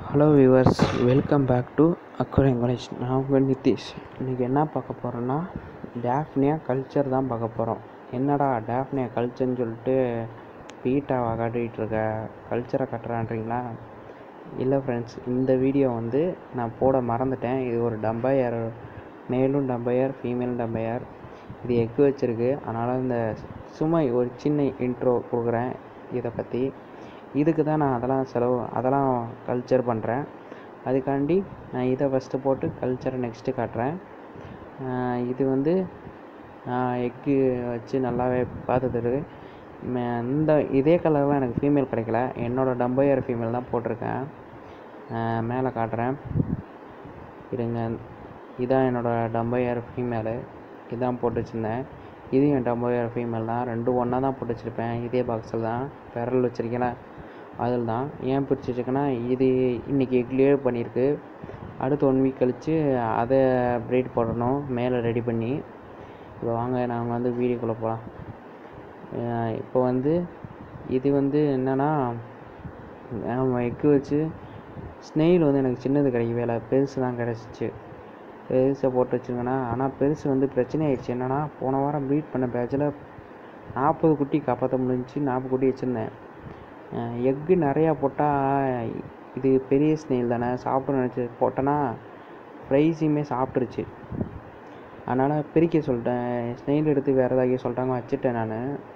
hello viewers welcome back to aquarium college நான் உங்கள் நிதிஷ் இன்றைக்கி என்ன பார்க்க போகிறோன்னா டேஃப்னியா கல்ச்சர் தான் பார்க்க போகிறோம் என்னடா டேஃப்னியா கல்ச்சர்னு சொல்லிட்டு பீட்டாவை காட்டிகிட்டு இருக்க கல்ச்சரை கட்டுறான்றீங்களா இல்லை ஃப்ரெண்ட்ஸ் இந்த வீடியோ வந்து நான் போட மறந்துட்டேன் இது ஒரு டம்பையர் மேலும் டம்பையர் ஃபீமேலும் டம்பையர் இது எக்கு வச்சுருக்கு அதனால் இந்த சும்மா ஒரு சின்ன இன்ட்ரோ கொடுக்குறேன் இதை பற்றி இதுக்கு தான் நான் அதெல்லாம் செலவு அதெல்லாம் கல்ச்சர் பண்ணுறேன் அதுக்காண்டி நான் இதை ஃபஸ்ட்டு போட்டு கல்ச்சரை நெக்ஸ்ட்டு காட்டுறேன் ஆஹ் இது வந்து எக்கு வச்சு நல்லாவே பார்த்தது இந்த இதே கலர்லாம் எனக்கு ஃபீமேல் கிடைக்கல என்னோடய டம்பையர் ஃபீமேல் தான் போட்டிருக்கேன் ஆஹ் மேலே காட்டுறேன் இருங்க இதான் என்னோடய டம்பையர் ஃபீமேலு இதான் போட்டு வச்சுருந்தேன் இதுவும் என் டம்பையர் ஃபீமேல் தான் ரெண்டும் ஒன்றா தான் போட்டு வச்சுருப்பேன் இதே பாக்ஸில் தான் பெரல் வச்சுருக்கேன் அதில் தான் ஏன் பிரித்து வச்சுருக்கேன்னா இது இன்றைக்கி கிளியர் பண்ணியிருக்கு அடுத்து ஒன் வீக் கழித்து அதை ப்ரீட் போடணும் மேலே ரெடி பண்ணி இப்போ வாங்க நாங்கள் வந்து வீடியோக்குள்ளே போகலாம் இப்போ வந்து இது வந்து என்னென்னா நம்ம எக்கு வச்சு ஸ்னெயில் வந்து எனக்கு சின்னது கிடைக்கவே இல்லை பெருசு தான் கிடச்சிச்சு பெருசை போட்டு வச்சுருங்கண்ணா ஆனால் பெருசு வந்து பிரச்சனை ஆயிடுச்சு என்னென்னா போன வாரம் ப்ரீட் பண்ண பேட்சில் நாற்பது குட்டி காப்பாற்ற முடிஞ்சிச்சு நாற்பது குட்டி வச்சுருந்தேன் எக்கு நிறையா போட்டால் இது பெரிய ஸ்னெயில் தானே சாப்பிட்டு நினச்சி போட்டேன்னா ஃப்ரைஸையுமே சாப்பிட்ருச்சு அதனால் பிரிக்க சொல்லிட்டேன் ஸ்னெயில் எடுத்து வேறு ஏதாவது சொல்லிட்டாங்க வச்சுட்டேன் நான்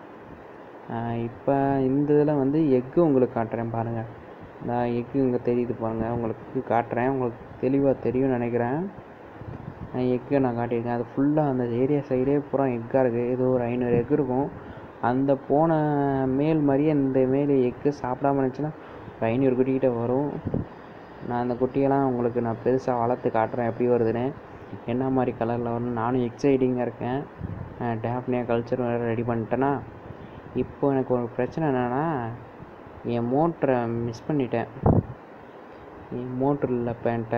இப்போ இந்த இதில் வந்து எக்கு உங்களுக்கு காட்டுறேன் பாருங்கள் நான் எக்கு இங்கே தெரியுது பாருங்கள் உங்களுக்கு காட்டுறேன் உங்களுக்கு தெளிவாக தெரியும்னு நினைக்கிறேன் எக்கை நான் காட்டியிருக்கேன் அது ஃபுல்லாக அந்த ஏரியா சைடே பூரா எக்காக இருக்குது ஏதோ ஒரு ஐநூறு எக் இருக்கும் அந்த போன மேல் மாதிரியே இந்த மேல் எக்கு சாப்பிடாம இருந்துச்சுன்னா ஒரு ஐநூறு குட்டிக்கிட்ட வரும் நான் அந்த குட்டியெல்லாம் உங்களுக்கு நான் பெருசாக வளர்த்து காட்டுறேன் எப்படி வருதுன்னு என்ன மாதிரி கலரில் வரும் நானும் எக்ஸைட்டிங்காக இருக்கேன் டேப்னியா கல்ச்சர் வேறு ரெடி பண்ணிட்டேன்னா இப்போ எனக்கு ஒரு பிரச்சனை என்னென்னா என் மோட்டரை மிஸ் பண்ணிட்டேன் என் மோட்ரு இல்லை பேண்ட்டை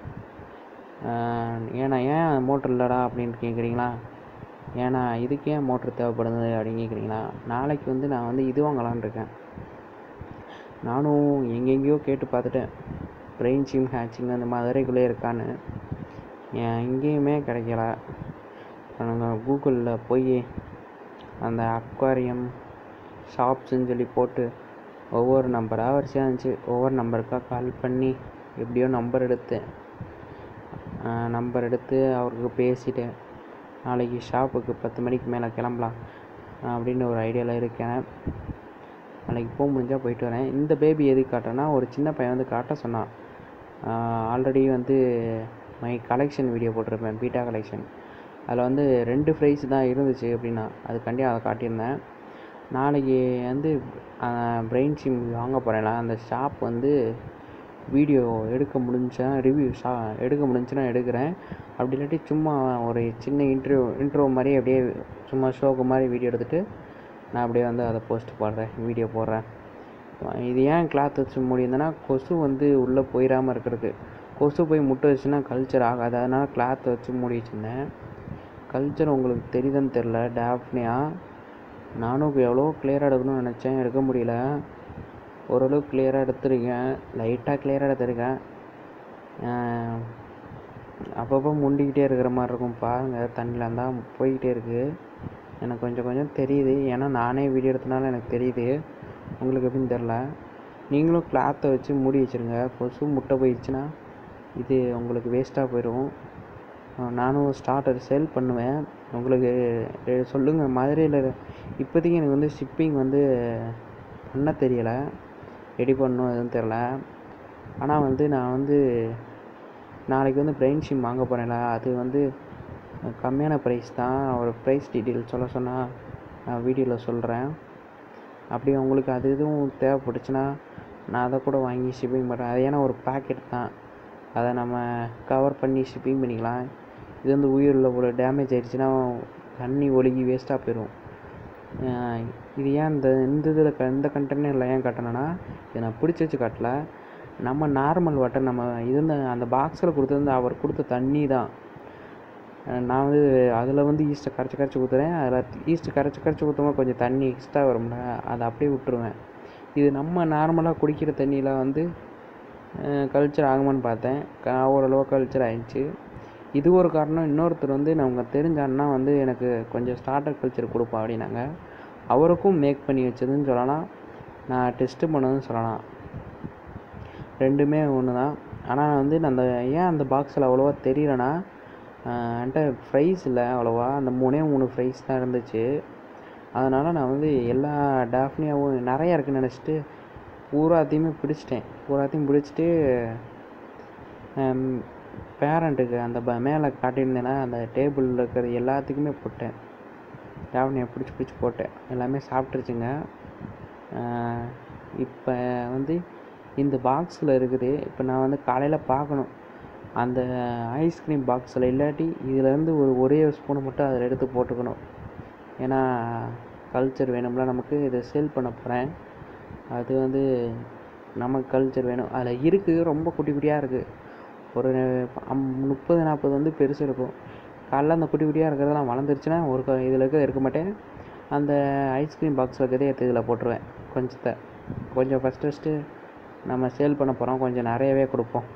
ஏன்னா ஏன் மோட்ரு இல்லைடா அப்படின்னு கேட்குறீங்களா ஏன்னா இதுக்கு ஏன் மோட்ரு தேவைப்படுது அப்படின்னு கேட்குறீங்களா நாளைக்கு வந்து நான் வந்து இது வாங்கலான் இருக்கேன் நானும் எங்கெங்கேயோ கேட்டு பார்த்துட்டேன் பிரெயின் சிம் ஹேச்சிங் அந்த மதுரைக்குள்ளே இருக்கான்னு எங்கேயுமே கிடைக்கல நாங்கள் கூகுளில் போய் அந்த அக்வாரியம் ஷாப்ஸுன்னு சொல்லி போட்டு ஒவ்வொரு நம்பராக வரிசையாக இருந்துச்சு ஒவ்வொரு நம்பருக்காக கால் பண்ணி எப்படியோ நம்பர் எடுத்தேன் நம்பர் எடுத்து அவருக்கு பேசிட்டேன் நாளைக்கு ஷாப்புக்கு பத்து மணிக்கு மேலே கிளம்பலாம் அப்படின்னு ஒரு ஐடியாவில் இருக்கேன் நாளைக்கு போக முடிஞ்சால் போயிட்டு வரேன் இந்த பேபி எதுக்கு காட்டுறேன்னா ஒரு சின்ன பையன் வந்து காட்ட சொன்னான் ஆல்ரெடி வந்து மை கலெக்ஷன் வீடியோ போட்டிருப்பேன் பீட்டா கலெக்ஷன் அதில் வந்து ரெண்டு ப்ரைஸ் தான் இருந்துச்சு அப்படின்னா அதுக்காண்டி அதை காட்டியிருந்தேன் நாளைக்கு வந்து பிரெயின் சிம் வாங்க போகிறேன்ல அந்த ஷாப் வந்து வீடியோ எடுக்க முடிஞ்சா ரிவ்யூ ஷா எடுக்க முடிஞ்சுன்னா எடுக்கிறேன் அப்படி இல்லாட்டி சும்மா ஒரு சின்ன இன்ட்ரிவ் இன்ட்ரோ மாதிரி அப்படியே சும்மா ஷோக்கு மாதிரி வீடியோ எடுத்துகிட்டு நான் அப்படியே வந்து அதை போஸ்ட் போடுறேன் வீடியோ போடுறேன் இது ஏன் கிளாத் வச்சு முடியுதுன்னா கொசு வந்து உள்ளே போயிடாமல் இருக்கிறதுக்கு கொசு போய் முட்டை வச்சுன்னா கல்ச்சர் ஆகாது அதனால் கிளாத் வச்சு மூடி வச்சுருந்தேன் கல்ச்சர் உங்களுக்கு தெரியுதுன்னு தெரில டேஃப்னியா நானும் இப்போ எவ்வளோ கிளியராக எடுக்கணும்னு நினச்சேன் எடுக்க முடியல ஓரளவுக்கு கிளியராக எடுத்திருக்கேன் லைட்டாக கிளியராக எடுத்திருக்கேன் அப்பப்போ முண்டிக்கிட்டே இருக்கிற மாதிரி இருக்கும் பாருங்கள் தண்ணியில் இருந்தால் போய்கிட்டே இருக்குது எனக்கு கொஞ்சம் கொஞ்சம் தெரியுது ஏன்னா நானே வீடியோ எடுத்தனால எனக்கு தெரியுது உங்களுக்கு எப்படின்னு தெரில நீங்களும் கிளாத்தை வச்சு மூடி வச்சுருங்க கொசு முட்டை போயிடுச்சுன்னா இது உங்களுக்கு வேஸ்ட்டாக போயிடும் நானும் ஸ்டார்டர் சேல் பண்ணுவேன் உங்களுக்கு சொல்லுங்கள் மதுரையில் இப்போதைக்கு எனக்கு வந்து ஷிப்பிங் வந்து பண்ண தெரியலை ரெடி பண்ணணும் எதுவும் தெரில ஆனால் வந்து நான் வந்து நாளைக்கு வந்து பிரெயின் சிம் வாங்க போகிறேன்ல அது வந்து கம்மியான ப்ரைஸ் தான் ஒரு ப்ரைஸ் டீட்டெயில் சொல்ல சொன்னால் நான் வீடியோவில் சொல்கிறேன் அப்படியே உங்களுக்கு அது எதுவும் தேவைப்பட்டுச்சுன்னா நான் அதை கூட வாங்கி ஷிப்பிங் பண்ணுறேன் அது ஏன்னா ஒரு பேக்கெட் தான் அதை நம்ம கவர் பண்ணி ஷிப்பிங் பண்ணிக்கலாம் இது வந்து உயிரில் ஒரு டேமேஜ் ஆயிடுச்சுன்னா தண்ணி ஒழுகி வேஸ்ட்டாக போயிடும் இது ஏன் இந்த இந்த இதில் க இந்த கண்டெய்னரில் ஏன் காட்டினேன்னா இதை நான் பிடிச்சி வச்சு காட்டல நம்ம நார்மல் வாட்டர் நம்ம இருந்த அந்த பாக்ஸில் கொடுத்துருந்த அவர் கொடுத்த தண்ணி தான் நான் வந்து அதில் வந்து ஈஸ்ட்டை கரைச்சி கரைச்சி ஊற்றுறேன் அதில் ஈஸ்ட்டு கரைச்சி கரைச்சி ஊற்றும்போது கொஞ்சம் தண்ணி எக்ஸ்ட்ரா வரும்ல அதை அப்படியே விட்டுருவேன் இது நம்ம நார்மலாக குடிக்கிற தண்ணியில் வந்து கல்ச்சர் ஆகுமான்னு பார்த்தேன் க ஓரளவு கல்ச்சர் ஆயிடுச்சு இது ஒரு காரணம் இன்னொருத்தர் வந்து நமக்கு தெரிஞ்ச அண்ணா வந்து எனக்கு கொஞ்சம் ஸ்டார்டர் கல்ச்சர் கொடுப்பா அப்படின்னாங்க அவருக்கும் மேக் பண்ணி வச்சதுன்னு சொல்லலாம் நான் டெஸ்ட்டு பண்ணதுன்னு சொல்லலாம் ரெண்டுமே ஒன்று தான் ஆனால் வந்து நான் அந்த ஏன் அந்த பாக்ஸில் அவ்வளோவா தெரியலனா என்கிட்ட ஃப்ரைஸ் இல்லை அவ்வளோவா அந்த மூணே மூணு ஃப்ரைஸ் தான் இருந்துச்சு அதனால் நான் வந்து எல்லா டாஃப்னியாவும் நிறையா இருக்குன்னு நினச்சிட்டு பூராத்தையுமே பிடிச்சிட்டேன் பூராத்தையும் பிடிச்சிட்டு பேரண்ட்டுக்கு அந்த ப மேலே காட்டியிருந்தேன்னா அந்த டேபிளில் இருக்கிறது எல்லாத்துக்குமே போட்டேன் டாஃப்னியா பிடிச்சி பிடிச்சி போட்டேன் எல்லாமே சாப்பிட்ருச்சுங்க இப்போ வந்து இந்த பாக்ஸில் இருக்குது இப்போ நான் வந்து காலையில் பார்க்கணும் அந்த ஐஸ்கிரீம் பாக்ஸில் இல்லாட்டி இதுலேருந்து ஒரு ஒரே ஒரு ஸ்பூனை மட்டும் அதில் எடுத்து போட்டுக்கணும் ஏன்னா கல்ச்சர் வேணும்ல நமக்கு இதை சேல் பண்ண போகிறேன் அது வந்து நமக்கு கல்ச்சர் வேணும் அதில் இருக்குது ரொம்ப குட்டி குட்டியாக இருக்குது ஒரு அம் முப்பது நாற்பது வந்து பெருசு இருக்கும் காலைல அந்த குட்டி குட்டியாக இருக்கிறதெல்லாம் வளர்ந்துருச்சுன்னா ஒரு க இதில் இருக்கிறத எடுக்க மாட்டேன் அந்த ஐஸ்கிரீம் பாக்ஸில் இருக்கிறதே எடுத்து இதில் போட்டுருவேன் கொஞ்சத்தை கொஞ்சம் ஃபஸ்ட்டு ஃபஸ்ட்டு நம்ம சேல் பண்ண போகிறோம் கொஞ்சம் நிறையவே கொடுப்போம்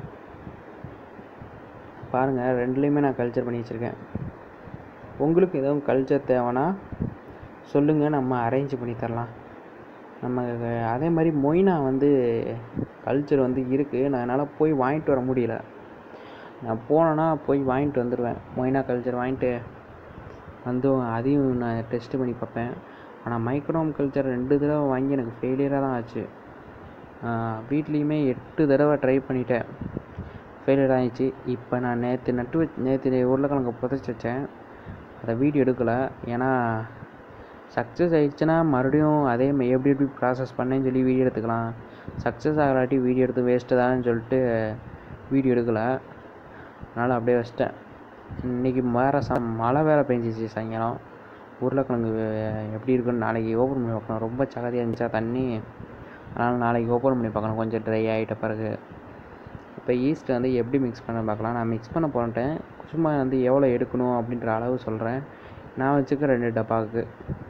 பாருங்கள் ரெண்டுலேயுமே நான் கல்ச்சர் பண்ணி வச்சுருக்கேன் உங்களுக்கு எதுவும் கல்ச்சர் தேவைன்னா சொல்லுங்கள் நம்ம அரேஞ்ச் பண்ணி தரலாம் நம்ம அதே மாதிரி மொய்னா வந்து கல்ச்சர் வந்து இருக்குது நான் என்னால் போய் வாங்கிட்டு வர முடியல நான் போனேன்னா போய் வாங்கிட்டு வந்துடுவேன் மொய்னா கல்ச்சர் வாங்கிட்டு வந்து அதையும் நான் டெஸ்ட்டு பண்ணி பார்ப்பேன் ஆனால் மைக்ரோம் கல்ச்சர் ரெண்டு தடவை வாங்கி எனக்கு ஃபெயிலியராக தான் ஆச்சு வீட்லேயுமே எட்டு தடவை ட்ரை பண்ணிட்டேன் ஃபெயிலியர் ஆகிடுச்சு இப்போ நான் நேற்று நட்டு வச் நேற்று உருளைக்கிழங்கு புதைச்சி வச்சேன் அதை வீடியோ எடுக்கலை ஏன்னா சக்ஸஸ் ஆகிடுச்சுன்னா மறுபடியும் அதே மா- எப்படி எப்படி ப்ராசஸ் பண்ணேன்னு சொல்லி வீடியோ எடுத்துக்கலாம் சக்ஸஸ் ஆகலாட்டி வீடியோ எடுத்து வேஸ்ட்டு தான்னு சொல்லிட்டு வீடியோ எடுக்கலை அதனால் அப்படியே வச்சிட்டேன் இன்றைக்கி வேறு ச மழை வேறு பெஞ்சிச்சு சாயங்காலம் உருளைக்கிழங்கு வே- எப்படி இருக்குன்னு நாளைக்கு ஓப்பன் பண்ணி பார்க்கணும் ரொம்ப சகதியாக இருந்துச்சா தண்ணி அதனால் நாளைக்கு ஓப்பன் பண்ணி பார்க்கணும் கொஞ்சம் ட்ரை ஆகிட்ட பிறகு இப்போ ஈஸ்ட் வந்து எப்படி மிக்ஸ் பண்ண பார்க்கலாம் நான் மிக்ஸ் பண்ண போன்ட்டேன் சும்மா வந்து எவ்வளோ எடுக்கணும் அப்படின்ற அளவு சொல்கிறேன் நான் வச்சுக்க ரெண்டு டப்பாவுக்கு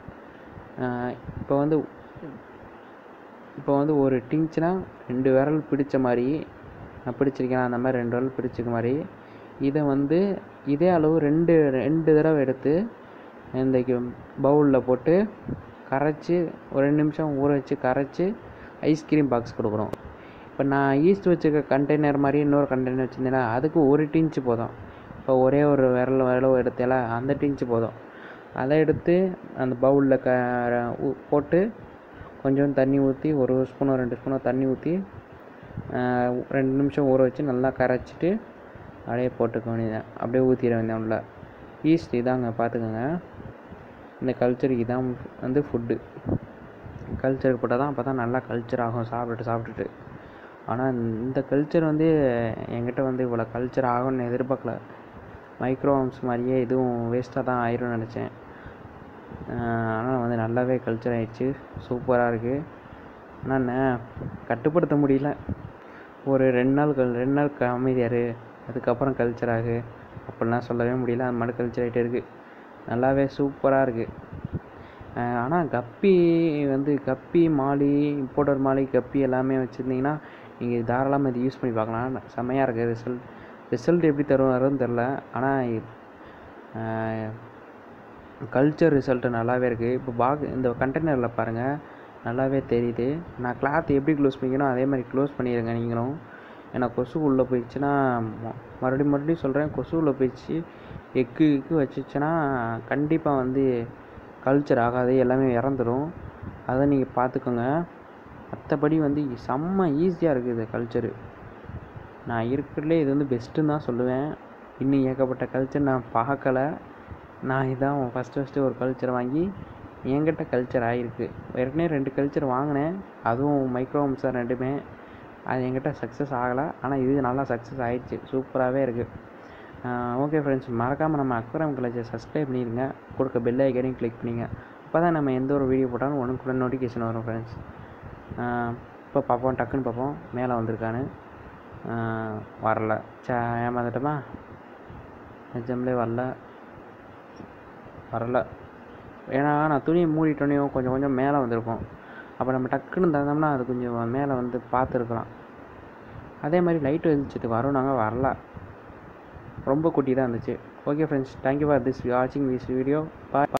இப்போ வந்து இப்போ வந்து ஒரு டிஞ்சுனா ரெண்டு விரல் பிடிச்ச மாதிரி நான் பிடிச்சிருக்கேன் அந்த மாதிரி ரெண்டு விரல் பிடிச்சிக்க மாதிரி இதை வந்து இதே அளவு ரெண்டு ரெண்டு தடவை எடுத்து இந்த பவுலில் போட்டு கரைச்சி ஒரு ரெண்டு நிமிஷம் ஊற வச்சு கரைச்சி ஐஸ்கிரீம் பாக்ஸ் கொடுக்குறோம் இப்போ நான் ஈஸ்ட் வச்சுருக்க கண்டெய்னர் மாதிரி இன்னொரு கண்டெய்னர் வச்சுருந்தேன்னா அதுக்கு ஒரு டின்ச்சு போதும் இப்போ ஒரே ஒரு விரல் விரலோ எடுத்தேல அந்த டின்ச்சு போதும் அதை எடுத்து அந்த பவுலில் க ஊ- போட்டு கொஞ்சம் தண்ணி ஊற்றி ஒரு ஸ்பூனோ ரெண்டு ஸ்பூனோ தண்ணி ஊற்றி ரெண்டு நிமிஷம் ஊற வச்சு நல்லா கரைச்சிட்டு அப்படியே போட்டுக்க வேண்டியது அப்படியே ஊற்றிட வேண்டியது உள்ள ஈஸ்ட் இதாங்க பார்த்துக்கோங்க இந்த கல்ச்சருக்கு இதான் வந்து ஃபுட்டு கல்ச்சருக்கு போட்டால் தான் அப்போ தான் நல்லா கல்ச்சர் ஆகும் சாப்பிட்டுட்டு சாப்பிட்டுட்டு ஆனால் இந்த கல்ச்சர் வந்து என்கிட்ட வந்து இவ்வளோ கல்ச்சர் ஆகும்னு எதிர்பார்க்கல மைக்ரோவம்ஸ் மாதிரியே இதுவும் வேஸ்ட்டாக தான் ஆயிரும்னு நினச்சேன் ஆனால் வந்து நல்லாவே கல்ச்சர் ஆயிடுச்சு சூப்பராக இருக்குது ஆனால் என்ன கட்டுப்படுத்த முடியல ஒரு ரெண்டு நாள் கல் ரெண்டு நாள் க- அமைதியா இரு அதுக்கப்புறம் கல்ச்சர் ஆகு அப்படிலாம் சொல்லவே முடியல அது மாதிரி கல்ச்சர் ஆகிட்டே இருக்குது நல்லாவே சூப்பராக இருக்குது ஆனால் கப்பி வந்து கப்பி மாலி இம்போர்ட்டர் மாலி கப்பி எல்லாமே வச்சுருந்தீங்கன்னா நீங்கள் தாராளமாக இது யூஸ் பண்ணி பார்க்கலாம் செம்மையாக இருக்குது ரிசல்ட் ரிசல்ட் எப்படி தரும் வரும்னு தெரில ஆனால் கல்ச்சர் ரிசல்ட்டு நல்லாவே இருக்குது இப்போ பாக் இந்த கண்டெய்னரில் பாருங்கள் நல்லாவே தெரியுது நான் கிளாத் எப்படி க்ளோஸ் பண்ணிக்கணும் அதே மாதிரி க்ளோஸ் பண்ணிடுங்க நீங்களும் ஏன்னா கொசு உள்ளே போயிடுச்சுன்னா ம- மறுபடியும் மறுபடியும் சொல்கிறேன் கொசு உள்ளே போயிடுச்சு எக்கு எக்கு வச்சுச்சுன்னா கண்டிப்பாக வந்து கல்ச்சர் ஆகாது எல்லாமே இறந்துரும் அதை நீங்கள் பார்த்துக்கோங்க மற்றபடி வந்து செம்ம ஈஸியாக இருக்குது கல்ச்சரு நான் இருக்கிறதுலே இது வந்து பெஸ்ட்டுன்னு தான் சொல்லுவேன் இன்னும் ஏகப்பட்ட கல்ச்சர் நான் பார்க்கல நான் இதான் ஃபஸ்ட்டு ஃபஸ்ட்டு ஒரு கல்ச்சர் வாங்கி என்கிட்ட கல்ச்சர் ஆகிருக்கு ஏற்கனவே ரெண்டு கல்ச்சர் வாங்கினேன் அதுவும் மைக்ரோவம்ஸ் தான் ரெண்டுமே அது என்கிட்ட சக்ஸஸ் ஆகலை ஆனால் இது நல்லா சக்ஸஸ் ஆயிடுச்சு சூப்பராகவே இருக்குது ஓகே ஃப்ரெண்ட்ஸ் மறக்காமல் நம்ம அக்வரம் காலேஜை சப்ஸ்கிரைப் பண்ணிடுங்க கொடுக்க பெல் ஐக்கனையும் கிளிக் பண்ணிங்க அப்போ தான் நம்ம எந்த ஒரு வீடியோ போட்டாலும் உடனுக்கு கூட நோட்டிஃபிகேஷன் வரும் ஃப்ரெண்ட்ஸ் இப்போ பார்ப்போம் டக்குன்னு பார்ப்போம் மேலே வந்திருக்கான்னு ஆஹ் வரல சே ஏமாந்துட்டோமா நிஜம்லே வரல வரல ஏன்னா நான் துணியை மூடிட்டோன்னே கொஞ்சம் கொஞ்சம் மேலே வந்திருக்கும் அப்போ நம்ம டக்குன்னு தந்தோம்னா அது கொஞ்சம் மேலே வந்து பார்த்துருக்கலாம் அதே மாதிரி லைட் வெளிச்சத்துக்கு வரும்னாங்க வரல ரொம்ப குட்டி தான் இருந்துச்சு okay friends thank you for this வாட்சிங் திஸ் வீடியோ பாய்